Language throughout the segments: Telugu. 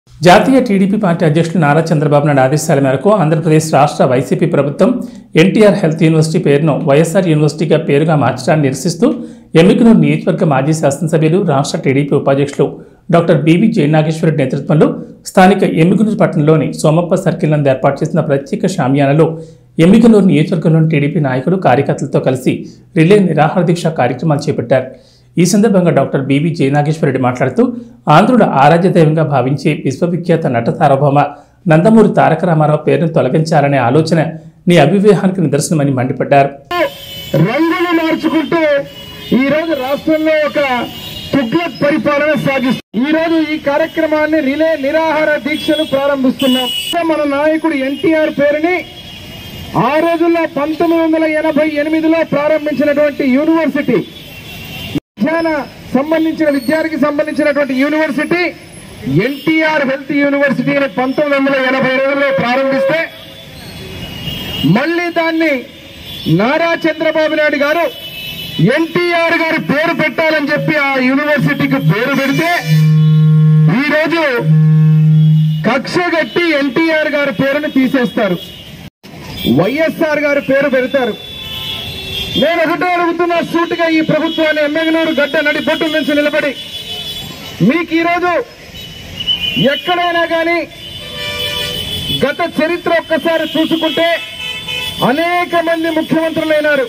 జాతీయ టీడీపీ పార్టీ అధ్యక్షులు నారా చంద్రబాబు నాయుడు ఆదేశాల మేరకు ఆంధ్రప్రదేశ్ రాష్ట్ర వైసీపీ ప్రభుత్వం ఎన్టీఆర్ హెల్త్ యూనివర్సిటీ పేరును వైఎస్ఆర్ యూనివర్సిటీగా పేరుగా మార్చడాన్ని నిరసిస్తూ ఎమ్మికనూరు నియోజకవర్గ మాజీ శాసనసభ్యులు రాష్ట్ర టీడీపీ ఉపాధ్యక్షులు డాక్టర్ బీవీ జయనాగేశ్వరి నేతృత్వంలో స్థానిక ఎమ్మికనూరు పట్టణంలోని సోమప్ప సర్కిల్ నందు ఏర్పాటు చేసిన ప్రత్యేక షామియానలో ఎమ్మికనూరు నియోజకవర్గంలోని టీడీపీ నాయకులు కార్యకర్తలతో కలిసి రిలే నిరాహార దీక్ష కార్యక్రమాలు చేపట్టారు ఈ సందర్భంగా డాక్టర్ బీవీ జయనాగేశ్వరరెడ్డి మాట్లాడుతూ ఆంధ్రుల ఆరాధ్య దైవంగా భావించే విశ్వవిఖ్యాత నట సార్వభౌమ నందమూరి తారక రామారావు పేరును తొలగించాలనే ఆలోచన నీ అవివేహానికి నిదర్శనమని మండిపడ్డారు రంగులు మార్చుకుంటూ ఈ రోజు రాష్ట్రంలో ఒక తుగ్లక్ పరిపాలన సాగిస్తుంది ఈ రోజు ఈ కార్యక్రమాన్ని రిలే నిరాహార దీక్షను ప్రారంభిస్తున్నాం మన నాయకుడు ఎన్టీఆర్ పేరుని ఆ రోజుల్లో పంతొమ్మిది వందల ఎనభై ఎనిమిదిలో ప్రారంభించినటువంటి యూనివర్సిటీ విజ్ఞాన సంబంధించిన విద్యానికి సంబంధించినటువంటి యూనివర్సిటీ ఎన్టీఆర్ హెల్త్ యూనివర్సిటీని పంతొమ్మిది వందల ఎనభై రెండులో ప్రారంభిస్తే మళ్ళీ దాన్ని నారా చంద్రబాబు నాయుడు గారు ఎన్టీఆర్ గారి పేరు పెట్టాలని చెప్పి ఆ యూనివర్సిటీకి పేరు పెడితే ఈ రోజు కక్ష గట్టి ఎన్టీఆర్ గారి పేరుని తీసేస్తారు వైఎస్ఆర్ గారి పేరు పెడతారు నేను ఒకటే అడుగుతున్నా సూటిగా ఈ ప్రభుత్వాన్ని ఎమ్మెగనూరు గడ్డ నడిపొట్టు నుంచి నిలబడి మీకు ఈరోజు ఎక్కడైనా కానీ గత చరిత్ర ఒక్కసారి చూసుకుంటే అనేక మంది ముఖ్యమంత్రులైనారు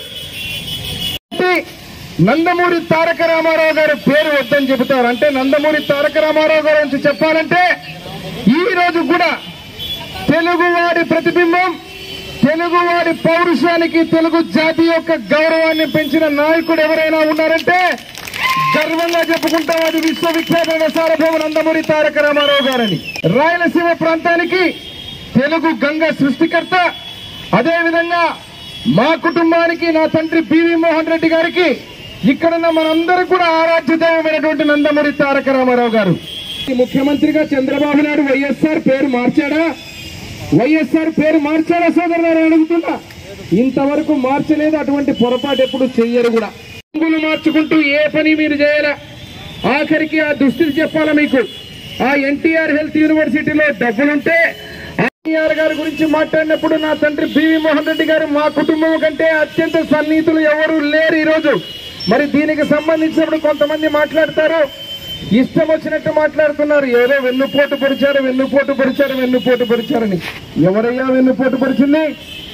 నందమూరి తారక రామారావు గారి పేరు వద్దని చెబుతారు అంటే నందమూరి తారక రామారావు గారి గురించి చెప్పాలంటే ఈ రోజు కూడా తెలుగువాడి ప్రతిబింబం తెలుగువాడి పౌరుషానికి తెలుగు జాతి యొక్క గౌరవాన్ని పెంచిన నాయకుడు ఎవరైనా ఉన్నారంటే గర్వంగా చెప్పుకుంటాం అది విశ్వవిఖ్యాత సార్వభౌమ నందమూరి తారక రామారావు గారని రాయలసీమ ప్రాంతానికి తెలుగు గంగ సృష్టికర్త అదేవిధంగా మా కుటుంబానికి నా తండ్రి పివి మోహన్ రెడ్డి గారికి ఇక్కడున్న మనందరూ కూడా ఆరాధ్య దైవమైనటువంటి నందమూరి తారక రామారావు గారు ఈ ముఖ్యమంత్రిగా చంద్రబాబు నాయుడు వైఎస్ఆర్ పేరు మార్చాడా వైఎస్ఆర్ పేరు మార్చాడా సోదరు గారు అడుగుతున్నా ఇంతవరకు మార్చలేదు అటువంటి పొరపాటు ఎప్పుడు చెయ్యరు కూడా రంగులు మార్చుకుంటూ ఏ పని మీరు చేయరా ఆఖరికి ఆ దుస్థితి చెప్పాలా మీకు ఆ ఎన్టీఆర్ హెల్త్ యూనివర్సిటీలో డబ్బులుంటే ఎన్టీఆర్ గారి గురించి మాట్లాడినప్పుడు నా తండ్రి బివి మోహన్ రెడ్డి గారు మా కుటుంబం కంటే అత్యంత సన్నిహితులు ఎవరు లేరు ఈ రోజు మరి దీనికి సంబంధించినప్పుడు కొంతమంది మాట్లాడతారు ఇష్టం వచ్చినట్టు మాట్లాడుతున్నారు ఏదో వెన్నుపోటు పరిచారు వెన్నుపోటు పరిచారు వెన్నుపోటు పరిచారని ఎవరయ్యా వెన్నుపోటు పరిచింది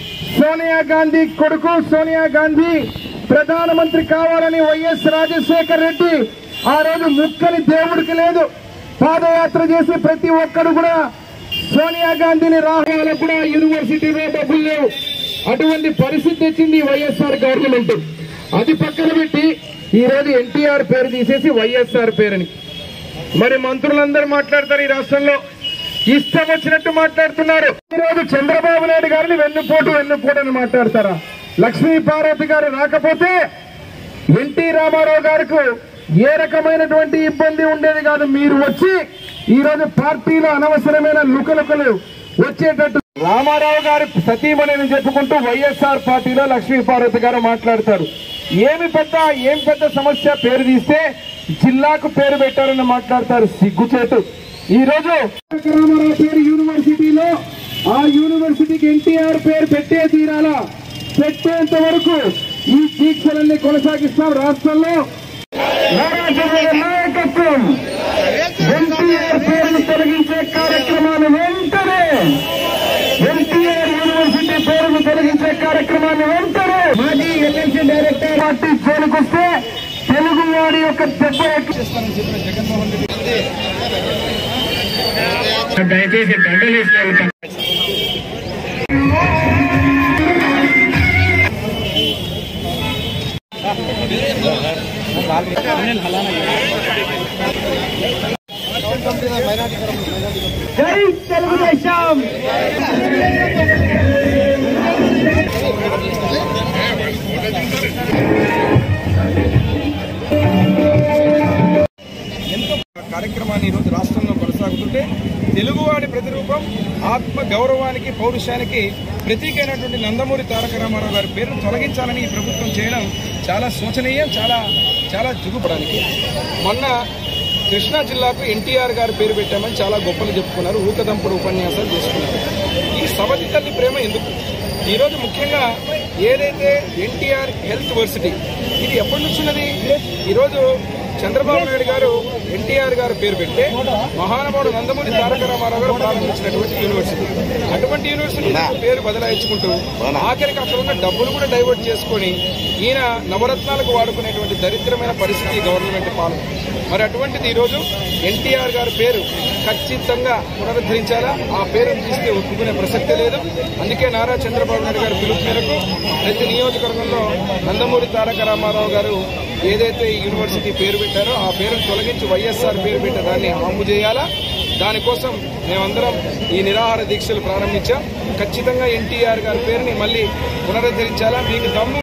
సోనియా గాంధీ కొడుకు సోనియా గాంధీ ప్రధానమంత్రి కావాలని వైఎస్ రాజశేఖర్ రెడ్డి ఆ రోజు ముక్కని దేవుడికి లేదు పాదయాత్ర చేసి ప్రతి ఒక్కడు కూడా సోనియా గాంధీని రావాలని కూడా యూనివర్సిటీలో డబ్బులు లేవు అటువంటి పరిస్థితి వచ్చింది వైఎస్ఆర్ గవర్నమెంట్ అది పక్కన పెట్టి ఈ రోజు ఎన్టీఆర్ పేరు తీసేసి వైఎస్ఆర్ పేరుని మరి మంత్రులందరూ మాట్లాడతారు ఈ రాష్ట్రంలో ఇష్టం వచ్చినట్టు మాట్లాడుతున్నారు ఈ రోజు చంద్రబాబు నాయుడు గారిని వెన్నుపోటు వెన్నుపోటు అని మాట్లాడతారా లక్ష్మీ పార్వతి గారు రాకపోతే ఎన్టీ రామారావు గారికి ఏ రకమైనటువంటి ఇబ్బంది ఉండేది కాదు మీరు వచ్చి ఈ రోజు పార్టీలో అనవసరమైన లుకలుకలు వచ్చేటట్టు రామారావు గారి సతీమణిని చెప్పుకుంటూ వైఎస్ఆర్ పార్టీలో లక్ష్మీ పార్వతి గారు మాట్లాడతారు ఏమి పెద్ద ఏం పెద్ద సమస్య పేరు తీస్తే జిల్లాకు పేరు పెట్టారని మాట్లాడతారు సిగ్గుచేటు ఈ రోజు రామారావు పేరు యూనివర్సిటీలో ఆ యూనివర్సిటీకి ఎన్టీఆర్ పేరు పెట్టే తీరాలా పెట్టేంత వరకు ఈ దీక్షలన్నీ కొనసాగిస్తాం రాష్ట్రంలో నారా చంద్రబాబు నాయకత్వం ఎన్టీఆర్ పేరును తొలగించే కార్యక్రమాన్ని వెంటనే ఎన్టీఆర్ యూనివర్సిటీ పేరును తొలగించే కార్యక్రమాన్ని వెంటనే మాజీ ఎమ్మెల్సీ డైరెక్టర్ పార్టీ జోలికొస్తే తెలుగు వాడి యొక్క దెబ్బ దయచేసి దండలేసి జై తెలుగుదేశం కార్యక్రమాన్ని ఈరోజు రాష్ట్రంలో కొనసాగుతుంటే తెలుగువాడి ప్రతిరూపం ఆత్మ గౌరవానికి పౌరుషానికి ప్రతీకైనటువంటి నందమూరి తారక రామారావు గారి పేరును తొలగించాలని ఈ ప్రభుత్వం చేయడం చాలా శోచనీయం చాలా చాలా జుగుపడానికి మొన్న కృష్ణా జిల్లాకు ఎన్టీఆర్ గారి పేరు పెట్టామని చాలా గొప్పలు చెప్పుకున్నారు ఊకదంపుడు ఉపన్యాసాలు చేసుకున్నారు ఈ సవతి తల్లి ప్రేమ ఎందుకు ఈరోజు ముఖ్యంగా ఏదైతే ఎన్టీఆర్ హెల్త్ వర్సిటీ ఇది ఎప్పటి నుంచి ఉన్నది ఈరోజు చంద్రబాబు నాయుడు గారు ఎన్టీఆర్ గారు పేరు పెడితే మహానుభావుడు నందమూరి తారక రామారావు గారు ప్రారంభించినటువంటి యూనివర్సిటీ అటువంటి యూనివర్సిటీ పేరు బదలాయించుకుంటూ ఆఖరికి అక్కడ ఉన్న డబ్బులు కూడా డైవర్ట్ చేసుకొని ఈయన నవరత్నాలకు వాడుకునేటువంటి దరిద్రమైన పరిస్థితి గవర్నమెంట్ పాలన మరి అటువంటిది ఈరోజు ఎన్టీఆర్ గారి పేరు ఖచ్చితంగా పునరుద్ధరించాలా ఆ పేరును తీస్తే ఒప్పుకునే ప్రసక్తే లేదు అందుకే నారా చంద్రబాబు నాయుడు గారి పిలుపు మేరకు ప్రతి నియోజకవర్గంలో నందమూరి తారక రామారావు గారు ఏదైతే ఈ యూనివర్సిటీ పేరు పెట్టారో ఆ పేరును తొలగించి వైఎస్ఆర్ పేరు పెట్టే దాన్ని అమలు చేయాలా దానికోసం మేమందరం ఈ నిరాహార దీక్షలు ప్రారంభించాం ఖచ్చితంగా ఎన్టీఆర్ గారి పేరుని మళ్ళీ పునరుద్ధరించాలా మీకు దమ్ము